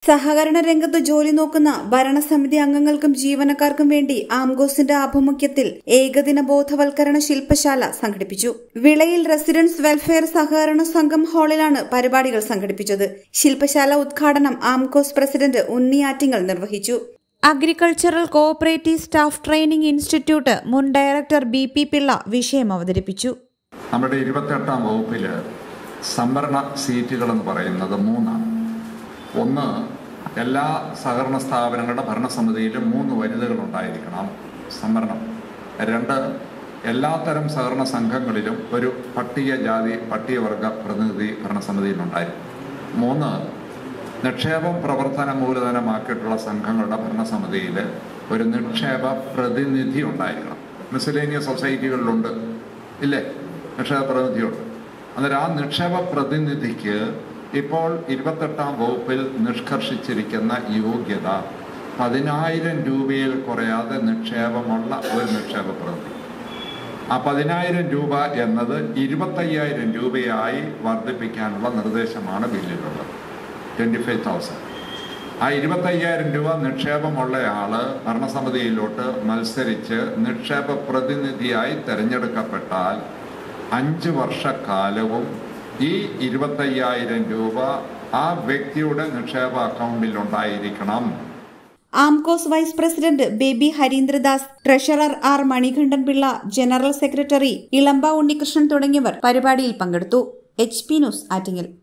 സഹകരണ രംഗത്ത് ജോലി നോക്കുന്ന ഭരണസമിതി അംഗങ്ങൾക്കും ജീവനക്കാർക്കും വേണ്ടി ആംഗോസിന്റെ ആഭിമുഖ്യത്തിൽ ഏകദിന ബോധവൽക്കരണ ശില്പശാല സംഘടിപ്പിച്ചു വിളയിൽ റെസിഡൻസ് വെൽഫെയർ സഹകരണ സംഘം ഹാളിലാണ് പരിപാടികൾ സംഘടിപ്പിച്ചത് ശില്പശാല ഉദ്ഘാടനം ആംകോസ് പ്രസിഡന്റ് ഉണ്ണി ആറ്റിങ്ങൽ നിർവഹിച്ചു agricultural cooperative staff training institute മുൻ ഡയറക്ടർ ബി പി പിള്ള വിഷയം അവതരിപ്പിച്ചു നമ്മുടെ ഇരുപത്തെട്ടാം വകുപ്പിൽ സംവരണ സീറ്റുകൾ എന്ന് പറയുന്നത് മൂന്നാണ് ഒന്ന് എല്ലാ സഹകരണ സ്ഥാപനങ്ങളുടെ ഭരണസമിതിയിലും മൂന്ന് വനിതകൾ ഉണ്ടായിരിക്കണം സംവരണം രണ്ട് എല്ലാത്തരം സഹകരണ സംഘങ്ങളിലും ഒരു പട്ടികജാതി പട്ടികവർഗ പ്രതിനിധി ഭരണസമിതിയിൽ ഉണ്ടായിരിക്കും മൂന്ന് നിക്ഷേപം പ്രവർത്തന മൂലധനമാക്കിയിട്ടുള്ള സംഘങ്ങളുടെ ഭരണസമിതിയിൽ ഒരു നിക്ഷേപ പ്രതിനിധി ഉണ്ടായിരിക്കണം മിസലേനിയസ് സൊസൈറ്റികളിലുണ്ട് ഇല്ലേ നിക്ഷേപ പ്രതിനിധിയുണ്ട് അന്നേരം ആ നിക്ഷേപ പ്രതിനിധിക്ക് ഇപ്പോൾ ഇരുപത്തെട്ടാം വകുപ്പിൽ നിഷ്കർഷിച്ചിരിക്കുന്ന യോഗ്യത പതിനായിരം രൂപയിൽ കുറയാതെ നിക്ഷേപമുള്ള ഒരു നിക്ഷേപ പ്രതിനിധി ആ പതിനായിരം രൂപ എന്നത് ഇരുപത്തയ്യായിരം രൂപയായി വർദ്ധിപ്പിക്കാനുള്ള നിർദ്ദേശമാണ് ബില്ലിലുള്ളത് ട്വൻറ്റി ഫൈവ് തൗസൻഡ് ആ ഇരുപത്തയ്യായിരം രൂപ നിക്ഷേപമുള്ള ആള് ഭരണസമിതിയിലോട്ട് മത്സരിച്ച് നിക്ഷേപ പ്രതിനിധിയായി തിരഞ്ഞെടുക്കപ്പെട്ടാൽ അഞ്ച് വർഷക്കാലവും ഈ ഇരുപത്തയ്യായിരം രൂപ ആ വ്യക്തിയുടെ നിക്ഷേപ അക്കൗണ്ടിൽ ഉണ്ടായിരിക്കണം ആംകോസ് vice president Baby Harindradas treasurer R Manikandan Pillai general secretary Elamba Unnikrishnan തുടങ്ങിയവർ പരിപാടിയിൽ പങ്കെടുത്തു എച്ച് പി ന്യൂസ് ആറ്റിങ്ങൽ